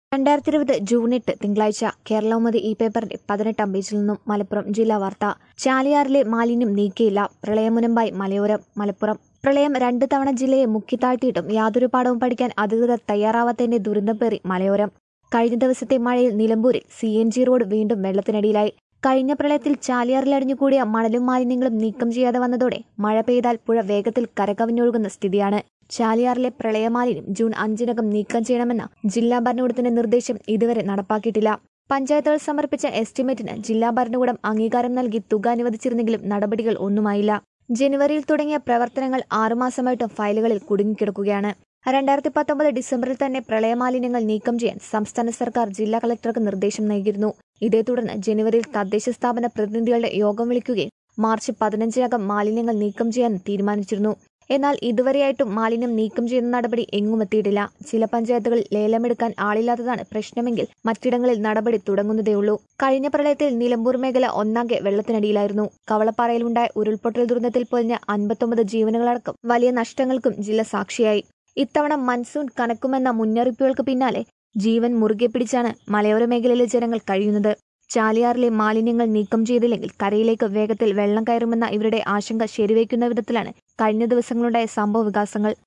രണ്ടായിരത്തി ഇരുപത് ജൂൺ എട്ട് തിങ്കളാഴ്ച കേരളൗമതി ഈ പേപ്പറിന്റെ പതിനെട്ടാം പേജിൽ നിന്നും മലപ്പുറം ജില്ലാ വാർത്ത ചാലിയാറിലെ മാലിന്യം നീക്കിയില്ല പ്രളയമുനമ്പായി മലയോരം മലപ്പുറം പ്രളയം രണ്ട് തവണ ജില്ലയെ മുക്കിത്താഴ്ത്തിയിട്ടും യാതൊരു പാഠവും പഠിക്കാൻ അധികൃതർ തയ്യാറാവാത്തതിന്റെ ദുരന്തം പേറി മലയോരം കഴിഞ്ഞ ദിവസത്തെ മഴയിൽ നിലമ്പൂരിൽ സി എൻ ജി റോഡ് വീണ്ടും വെള്ളത്തിനടിയിലായി കഴിഞ്ഞ പ്രളയത്തിൽ ചാലിയാറിൽ അടിഞ്ഞുകൂടിയ മണലും മാലിന്യങ്ങളും നീക്കം ചെയ്യാതെ വന്നതോടെ മഴ പെയ്താൽ പുഴ വേഗത്തിൽ കരകവിഞ്ഞൊഴുകുന്ന സ്ഥിതിയാണ് ചാലിയാറിലെ പ്രളയമാലിന്യം ജൂൺ അഞ്ചിനകം നീക്കം ചെയ്യണമെന്ന ജില്ലാ ഭരണകൂടത്തിന്റെ നിർദ്ദേശം ഇതുവരെ നടപ്പാക്കിയിട്ടില്ല പഞ്ചായത്തുകൾ സമർപ്പിച്ച എസ്റ്റിമേറ്റിന് ജില്ലാ ഭരണകൂടം അംഗീകാരം നൽകി തുക അനുവദിച്ചിരുന്നെങ്കിലും നടപടികൾ ഒന്നുമായില്ല ജനുവരിയിൽ തുടങ്ങിയ പ്രവർത്തനങ്ങൾ ആറുമാസമായിട്ടും ഫയലുകളിൽ കുടുങ്ങിക്കിടക്കുകയാണ് രണ്ടായിരത്തി പത്തൊമ്പത് ഡിസംബറിൽ തന്നെ പ്രളയമാലിന്യങ്ങൾ നീക്കം ചെയ്യാൻ സംസ്ഥാന സർക്കാർ ജില്ലാ കളക്ടർക്ക് നിർദ്ദേശം നൽകിയിരുന്നു ഇതേ തുടർന്ന് ജനുവരിയിൽ തദ്ദേശ സ്ഥാപന പ്രതിനിധികളുടെ യോഗം വിളിക്കുകയും മാർച്ച് പതിനഞ്ചിനകം മാലിന്യങ്ങൾ നീക്കം ചെയ്യാൻ തീരുമാനിച്ചിരുന്നു എന്നാൽ ഇതുവരെയായിട്ടും മാലിന്യം നീക്കം ചെയ്യുന്ന നടപടി എങ്ങും എത്തിയിട്ടില്ല ചില പഞ്ചായത്തുകളിൽ ലേലമെടുക്കാൻ ആളില്ലാത്തതാണ് പ്രശ്നമെങ്കിൽ മറ്റിടങ്ങളിൽ നടപടി തുടങ്ങുന്നതേയുള്ളൂ കഴിഞ്ഞ പ്രളയത്തിൽ നിലമ്പൂർ മേഖല ഒന്നാകെ വെള്ളത്തിനടിയിലായിരുന്നു കവളപ്പാറയിലുണ്ടായ ഉരുൾപൊട്ടൽ ദുരന്തത്തിൽ പൊലിഞ്ഞ അൻപത്തൊമ്പത് ജീവനുകളടക്കം വലിയ നഷ്ടങ്ങൾക്കും ജില്ല സാക്ഷിയായി ഇത്തവണ മൺസൂൺ കനക്കുമെന്ന മുന്നറിയിപ്പുകൾക്ക് പിന്നാലെ ജീവൻ മുറുകെ പിടിച്ചാണ് മലയോര മേഖലയിലെ ജനങ്ങൾ കഴിയുന്നത് ചാലിയാറിലെ മാലിന്യങ്ങൾ നീക്കം ചെയ്തില്ലെങ്കിൽ കരയിലേക്ക് വേഗത്തിൽ വെള്ളം കയറുമെന്ന ഇവരുടെ ആശങ്ക ശരിവയ്ക്കുന്ന വിധത്തിലാണ് കഴിഞ്ഞ ദിവസങ്ങളുണ്ടായ സംഭവ വികാസങ്ങൾ